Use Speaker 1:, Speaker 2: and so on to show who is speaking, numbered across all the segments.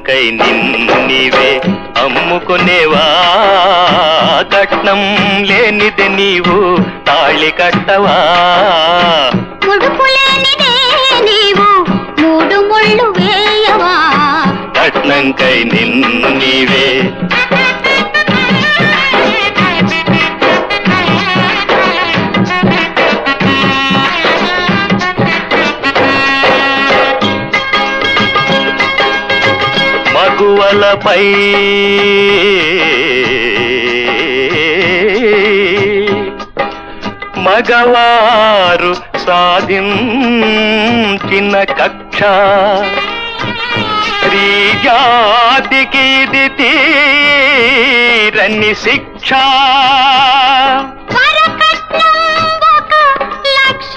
Speaker 1: కట్నంకై నిన్ను నీవే అమ్ముకునేవా కట్నం లేనిది నీవు తాళి కట్టవా
Speaker 2: ముడుపు లేనిదే నీవు మూడు ముళ్ళు వేయవా
Speaker 1: కట్నంకై నిన్ను నీవే మగువలపై మగవారు సాధించిన కక్ష స్త్రీ జాతికి ఇది తీరని శిక్ష
Speaker 2: వరకట్నం ఒక లక్ష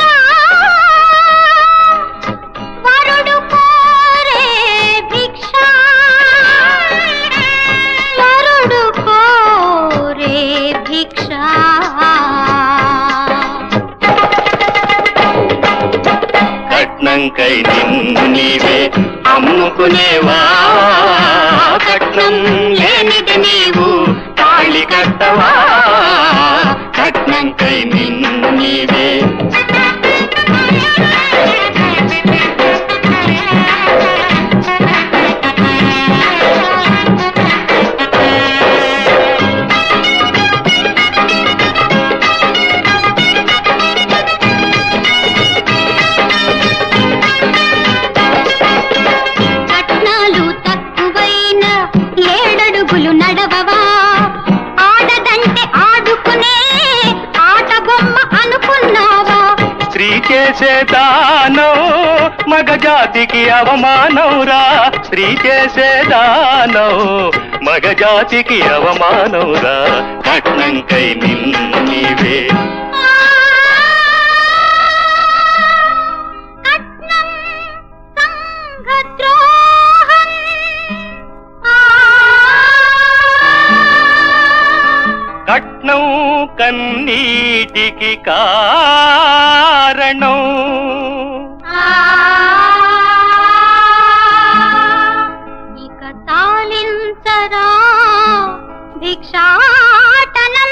Speaker 2: వరుడు కోరే భిక్ష వరుడు కోరే భిక్ష
Speaker 1: కట్నంకై నిన్ను నీవే అమ్ముకునేవా కట్నం లేనిది నీవు తాళి కట్టవా కట్నంకై నిన్ను నీవే
Speaker 2: కట్నాలు తక్కువైన ఏడడుగులు నడవవా ఆడదంటే ఆడుకునే ఆట బొమ్మ అనుకున్నావా
Speaker 1: స్త్రీ చేసే దానం మగ జాతికి అవమానవురా స్త్రీ చేసే దానం మగ జాతికి అవమానవురా కట్నంకై నిన్ను నీవే
Speaker 2: కట్నం సంఘద్రోహం
Speaker 1: కట్నం కన్నీటికి కారణం
Speaker 2: ఇక తాలించరా భిక్షాటనం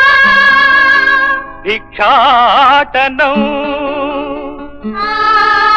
Speaker 1: భిక్షాటనం
Speaker 2: ఆ